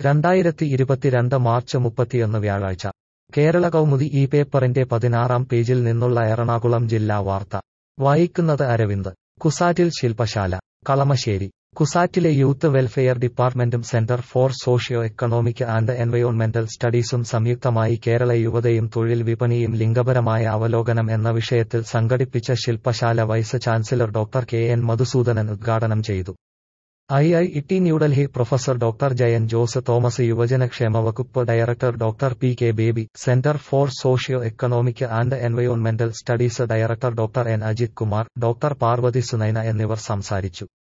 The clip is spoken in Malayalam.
രണ്ടായിരത്തി ഇരുപത്തിരണ്ട് മാർച്ച് മുപ്പത്തിയൊന്ന് വ്യാഴാഴ്ച കേരള കൗമുദി ഈ പേപ്പറിന്റെ പതിനാറാം പേജിൽ നിന്നുള്ള എറണാകുളം ജില്ലാ വാർത്ത വായിക്കുന്നത് അരവിന്ദ് കുസാറ്റിൽ ശില്പശാല കളമശ്ശേരി കുസാറ്റിലെ യൂത്ത് വെൽഫെയർ ഡിപ്പാർട്ട്മെന്റും centre for socio economic and എൻവയോൺമെന്റൽ സ്റ്റഡീസും സംയുക്തമായി കേരള യുവതയും തൊഴിൽ വിപണിയും ലിംഗപരമായ അവലോകനം എന്ന വിഷയത്തിൽ സംഘടിപ്പിച്ച ശില്പശാല vice chancellor doctor K N Madhusoodanan ഉദ്ഘാടനം ചെയ്തു I I T New Delhi professor doctor Jayan Jose Thomas യുവജനക്ഷേമ വകുപ്പ് director doctor P K baby centre for socio economic and എൻവയോൺമെന്റൽ studies director doctor N Ajith Kumar doctor Parvathi Sunaina എന്നിവർ സംസാരിച്ചു